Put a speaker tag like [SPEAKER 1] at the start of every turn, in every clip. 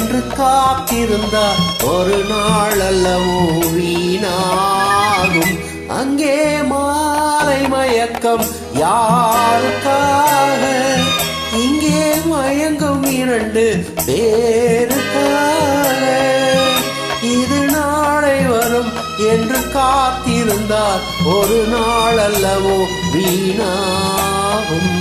[SPEAKER 1] என்று காத்திருந்தால் ஒரு நாள் அல்லவோ வீணாகும் அங்கே மாலை மயக்கம் யாருக்காக இங்கே மயங்கும் இரண்டு பேருக்காக இது நாளை வரும் என்று காத்திருந்தால் ஒரு நாள் அல்லவோ வீணாகும்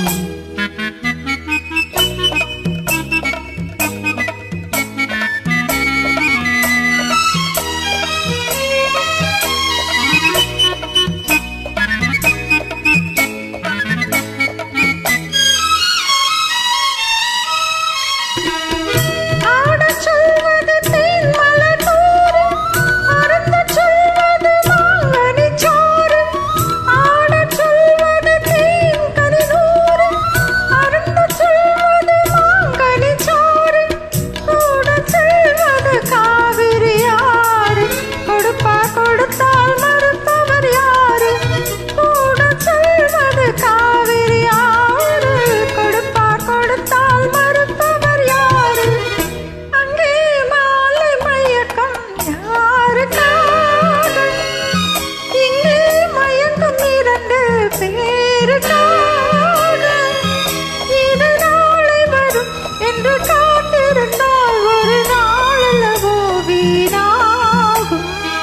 [SPEAKER 2] ஆடச் சொல்வது தேன் மலர் நூறு, அருந்தச் சொல்வது மாங்கனிச் சோறு. ஆடச் சொல்வது தேன் கனி நூறு, அருந்தச் சொல்வது மாங்கனிச் சோறு. கூடச் செல்வது காவிரி ஆறு, கொடுப்பார் கொடுத்தால் மறுப்பவர் யாரு? கூடச் செல்வது காவிரி ஆறு, கொடுப்பார் கொடுத்தால் மறுப்பவர் யாரு? அங்கே மாலை மயக்கம் யாருக்காக? இங்கே மயக்கம் இரண்டு பேருக்காக. இது நாளை வரும் என்று காத்திருந்தால் ஒரு நாள் அல்லவோ வீணாகும்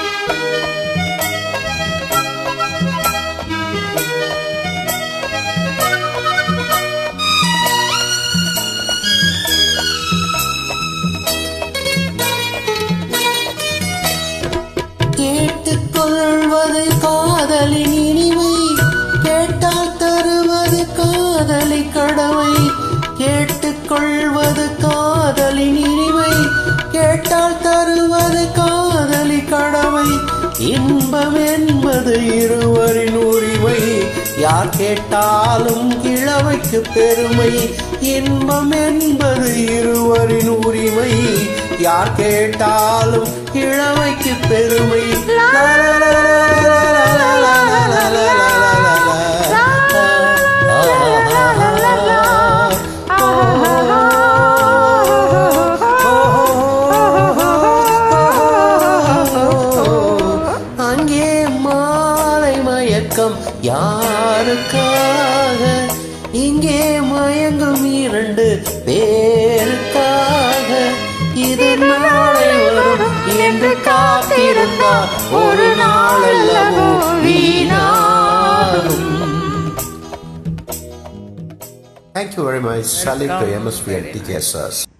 [SPEAKER 1] கேட்டுக்கொள்வது காதலின் இனிமை கேட்டால் தருவது காதலி கடமை கேட்டுக்கொள்வது காதலின் இனிமை கேட்டால் தருவது காதலி கடமை இன்பம் என்பது இருவரின் உரிமை யார் கேட்டாலும் கிழமைக்கு பெருமை இன்பம் என்பது இருவரின் உரிமை யார் கேட்டாலும் கிழமைக்கு பெருமை லா, லா, லா, லா, லா, லா, லா, லா, லா, லா, அங்கே மாலை மயக்கம் யாருக்காக இங்கே மயங்கும் இரண்டு பேருக்காக இது நாளை வரும் என்று காத்திருந்தால் ஒரு நாள் அல்லவோ வீணாகும் Thank you very much. Salute to MSP and TKSS.